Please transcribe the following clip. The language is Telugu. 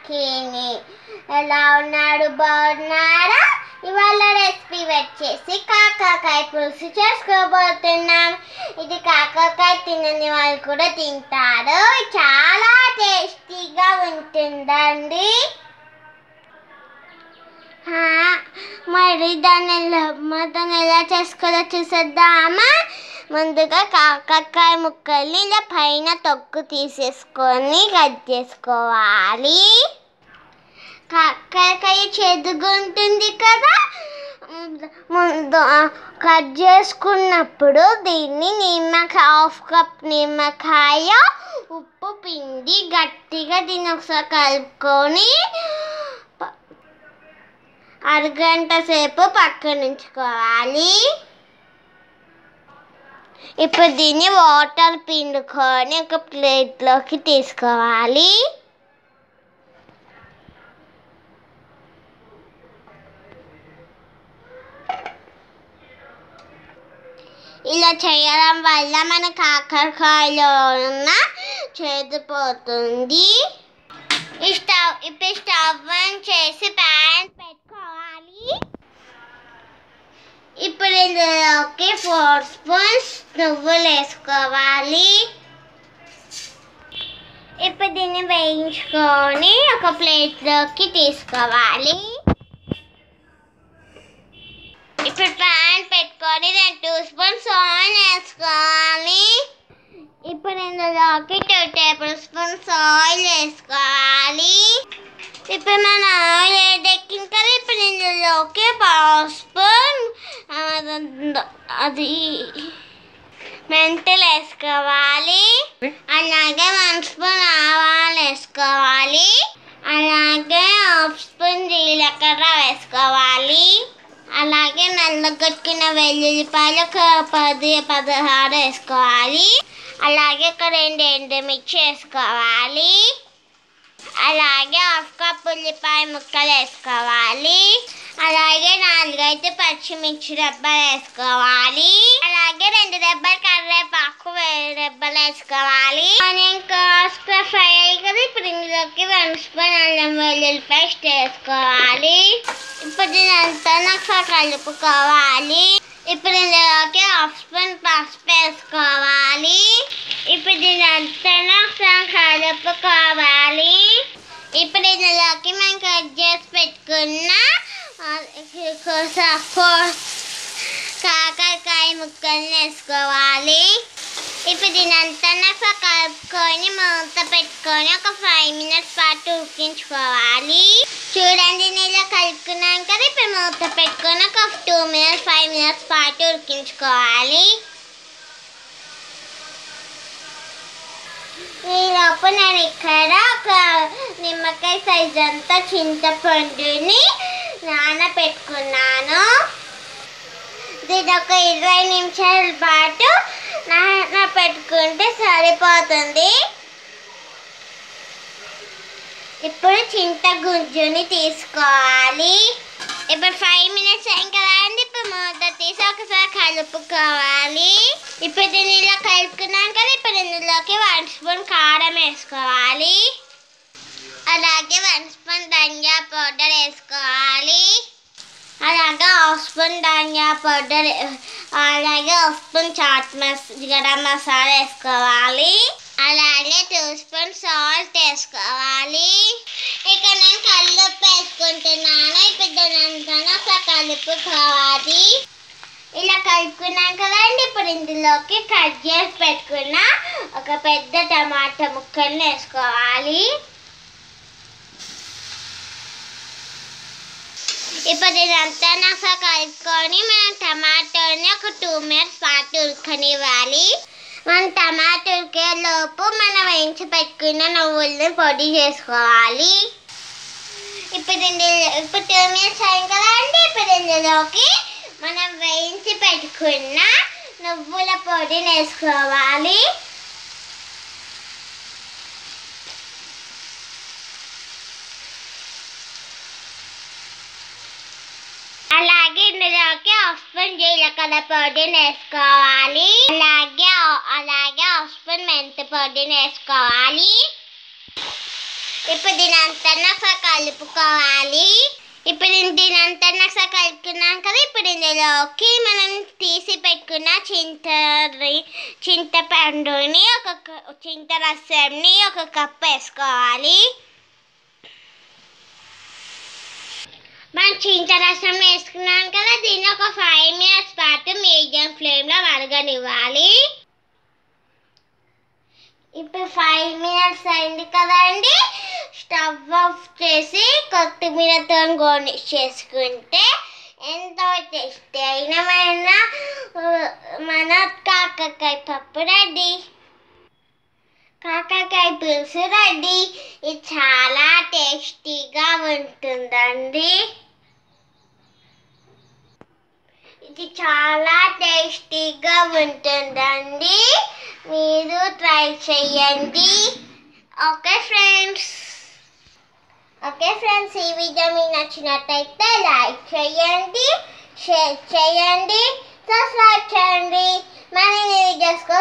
లక్కీని ఎలా ఉన్నాడు బాగున్నారా ఇవాళ రెసిపీ వచ్చేసి కాకరకాయ పులుసు చేసుకోబోతున్నాం ఇది కాకరకాయ తినని వాళ్ళు కూడా తింటారు చాలా టేస్టీగా ఉంటుందండి హా, మరి దాన్ని ఎలా దాన్ని ఎలా చేసుకోవాలో చూసేద్దామా ముందుగా కాకరకాయ ముక్కల్ని ఇలా పైన తొక్కు తీసేసుకొని కట్ చేసుకోవాలి కాకరకాయ చెదుగు ఉంటుంది కదా ముందు ఆ, కట్ చేసుకున్నప్పుడు దీన్ని నిమ్మకాయ హాఫ్ కప్ నిమ్మకాయ ఉప్పు పిండి గట్టిగా దీన్ని ఒకసారి కలుపుకొని ప- అరగంట సేపు పక్కన ఉంచుకోవాలి ఇప్పుడు దీన్ని వాటర్ పిండుకొని ఒక ప్లేట్లోకి తీసుకోవాలి ఇలా చేయడం వల్ల మన కాకరకాయలో ఉన్న చేదిపోతుంది ఈ స్టవ్ ఇప్పుడు స్టవ్ ఆన్ చేసి ప్యాన్ పెట్టుకోవాలి ఇప్పుడు ఇందులోకి ఫోర్ స్పూన్స్ నువ్వులు వేసుకోవాలి ఇప్పుడు దీన్ని వేయించుకొని ఒక ప్లేట్లోకి తీసుకోవాలి ఇప్పుడు ప్యాన్ పెట్టుకొని రెండు టూ స్పూన్స్ ఆయిల్ వేసుకోవాలి ఇప్పుడు ఇందులోకి టూ టేబుల్ స్పూన్స్ ఆయిల్ వేసుకోవాలి ఇప్పుడు మన ఆయిల్ వేడెక్కిన కదా ఇప్పుడు ఇందులోకి పావు స్పూన్ ఆ, అది మెంతులు వేసుకోవాలి అలాగే వన్ స్పూన్ ఆవాలు వేసుకోవాలి అలాగే హాఫ్ స్పూన్ జీలకర్ర వేసుకోవాలి అలాగే నల్లగొట్టిన వెల్లుల్లిపాయలు ఒక పది పదహారు వేసుకోవాలి అలాగే ఒక రెండు ఎండుమిర్చి వేసుకోవాలి అలాగే హాఫ్ కప్ ఉల్లిపాయ ముక్కలు వేసుకోవాలి అలాగే నాలుగైదు పచ్చిమిర్చి రెబ్బలు వేసుకోవాలి అలాగే రెండు రెబ్బలు కరివేపాకు వే- రెబ్బలు వేసుకోవాలి ఆనియన్ కాస్త ఫ్రై అయ్యి కదా ఇప్పుడు ఇందులోకి వన్ స్పూన్ అల్లం వెల్లుల్లి పేస్ట్ వేసుకోవాలి ఇప్పుడు ఇదంతా నాకు కలుపుకోవాలి ఇప్పుడు ఇందులోకి హాఫ్ స్పూన్ పసుపు వేసుకోవాలి ఇప్పుడు ఇదంతా ఒకసారి కలుపుకోవాలి ఇప్పుడు ఇందులోకి మనం కట్ చేసి పెట్టుకున్న ఆ, కోస- కో- కాకరకాయ ముక్కల్ని వేసుకోవాలి ఇప్పుడు దీనంతా నాకు కలుపుకొని మూత పెట్టుకొని ఒక ఫైవ్ మినిట్స్ పాటు ఉడికించుకోవాలి చూడండి నేను ఇలా కలుపుకున్నాను కదా ఇప్పుడు మూత పెట్టుకొని ఒక టూ మినిట్స్ ఫైవ్ మినిట్స్ పాటు ఉడికించుకోవాలి ఈలోపు నేను ఇక్కడ ఒక నిమ్మకాయ సైజ్ అంతా చింతపండుని నానబెట్టుకున్నాను దీని ఒక ఇరవై నిమిషాల పాటు నానబెట్టుకుంటే సరిపోతుంది ఇప్పుడు చింత గుజ్జుని తీసుకోవాలి ఇప్పుడు ఫైవ్ మినిట్స్ అయింది కదా అండి ఇప్పుడు మూత తీసి ఒకసారి కలుపుకోవాలి ఇప్పుడు దీన్ని ఇలా కలుపుకున్నాం కదా ఇప్పుడు ఇందులోకి వన్ స్పూన్ కారం వేసుకోవాలి అలాగే వన్ స్పూన్ ధనియా పౌడర్ వేసుకోవాలి అలాగే హాఫ్ స్పూన్ ధనియా పౌడర్ అలాగే హాఫ్ స్పూన్ చాట్ మస్ గరం మసాలా వేసుకోవాలి అలాగే టూ స్పూన్ సాల్ట్ వేసుకోవాలి ఇక నేను కల్లుప్పు వేసుకుంటున్నాను ఇప్పుడు దానంతా ఒకసారి కలుపుకోవాలి ఇలా కలుపుకున్నాం కదండి ఇప్పుడు ఇందులోకి కట్ చేసి పెట్టుకున్న ఒక పెద్ద టమాటా ముక్కల్ని వేసుకోవాలి ఇప్పుడు ఇదంతా నాకు కలుపుకొని మనం టమాటోని ఒక టూ మినిట్స్ పాటు ఉడకనివ్వాలి మనం టమాటో ఉడికే లోపు మనం వేయించి పెట్టుకున్న నువ్వుల్ని పొడి చేసుకోవాలి ఇప్పుడు ఇందులో ఇప్పుడు టూ మినిట్స్ అయింది కదా అండి ఇప్పుడు ఇందులోకి మనం వేయించి పెట్టుకున్న నువ్వుల పొడిని వేసుకోవాలి అలాగే ఇందులోకి హాఫ్ స్పూన్ జీలకర్ర పొడిని వేసుకోవాలి అలాగే అలాగే హాఫ్ స్పూన్ మెంతి పొడిని వేసుకోవాలి ఇప్పుడు దీని అంతా ఒకసారి కలుపుకోవాలి ఇప్పుడు దీని అంతా ఒకసారి కలుపుకున్నాం కదా ఇప్పుడు ఇందులోకి మనం తీసి పెట్టుకున్న చింత చింతపండుని ఒక క- చింత రసంని ఒక కప్ వేసుకోవాలి మనం చింత రసం వేసుకున్నాం కదా దీన్ని ఒక ఫైవ్ మినిట్స్ పాటు మీడియం ఫ్లేమ్లో మరగనివ్వాలి ఇప్పుడు ఫైవ్ మినిట్స్ అయింది కదండి స్టవ్ ఆఫ్ చేసి కొత్తిమీరతో గోర్నిష్ చేసుకుంటే ఎంతో టేస్టీ అయిన మన ఆ, మన కాకరకాయ పప్పు రెడీ కాకరకాయ పులుసు రెడీ ఇది చాలా టేస్టీగా ఉంటుందండి ఇది చాలా టేస్టీగా ఉంటుందండి మీరు ట్రై చేయండి ఓకే ఫ్రెండ్స్ ఓకే ఫ్రెండ్స్ ఈ వీడియో మీకు నచ్చినట్టయితే లైక్ చేయండి షేర్ చేయండి సబ్స్క్రైబ్ చేయండి మరిన్ని వీడియోస్ కోసం